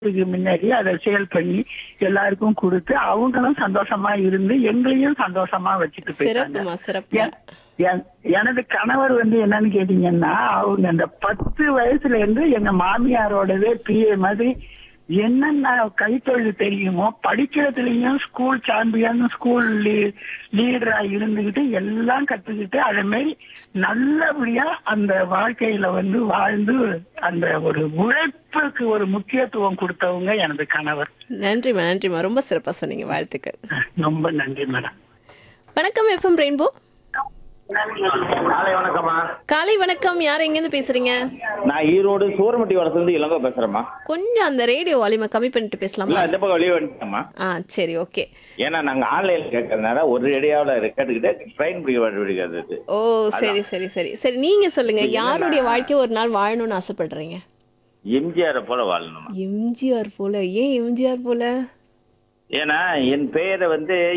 இதுக்கு முன்னாடி அதை சேல் பண்ணி எல்லாருக்கும் கொடுத்து அவங்களும் சந்தோஷமா இருந்து எங்களையும் சந்தோஷமா வச்சுட்டு போயிட்டாங்க சிறப்புமா சிறப்பு என்- என்- எனது கணவர் வந்து என்னன்னு கேட்டீங்கன்னா அவங்க அந்த பத்து வயசுல இருந்து எங்க மாமியாரோடவே பிஏ மாதிரி என்னென்ன கைத்தொழில் தெரியுமோ படிக்கிறதுலயும் ஸ்கூல் சாம்பியன் ஸ்கூல் லீடரா இருந்துகிட்டு எல்லாம் கத்துக்கிட்டு அதே மாதிரி நல்லபடியா அந்த வாழ்க்கையில வந்து வாழ்ந்து அந்த ஒரு உழைப்புக்கு ஒரு முக்கியத்துவம் கொடுத்தவங்க எனது கணவர் நன்றிம்மா நன்றிம்மா ரொம்ப சிறப்பா சொன்னீங்க வாழ்த்துக்கள் ரொம்ப நன்றி மேடம் வணக்கம் எஃப்எம் ரெயின்போ காலை வணக்கம்மா காலை வணக்கம் யார் எங்கேருந்து பேசுறீங்க நான் ஈரோடு சூரமட்டி வரத்துலேருந்து இளங்கோ பேசுறேம்மா கொஞ்சம் அந்த ரேடியோ வால்யூமை கம்மி பண்ணிட்டு பேசலாமா இல்ல இந்த பக்கம் வெளியே வந்துட்டேம்மா ஆ சரி ஓகே ஏன்னா நாங்க ஆன்லைன்ல கேட்கறதுனால ஒரு ரேடியோவில் கேட்டுக்கிட்டு ட்ரெயின் பிடிக்கிறது ஓ சரி சரி சரி சரி நீங்க சொல்லுங்க யாருடைய வாழ்க்கை ஒரு நாள் வாழணும்னு ஆசைப்படுறீங்க எம்ஜிஆரை போல வாழணுமா எம்ஜிஆர் போல ஏன் எம்ஜிஆர் போல ஏன்னா என் பெயரை வந்து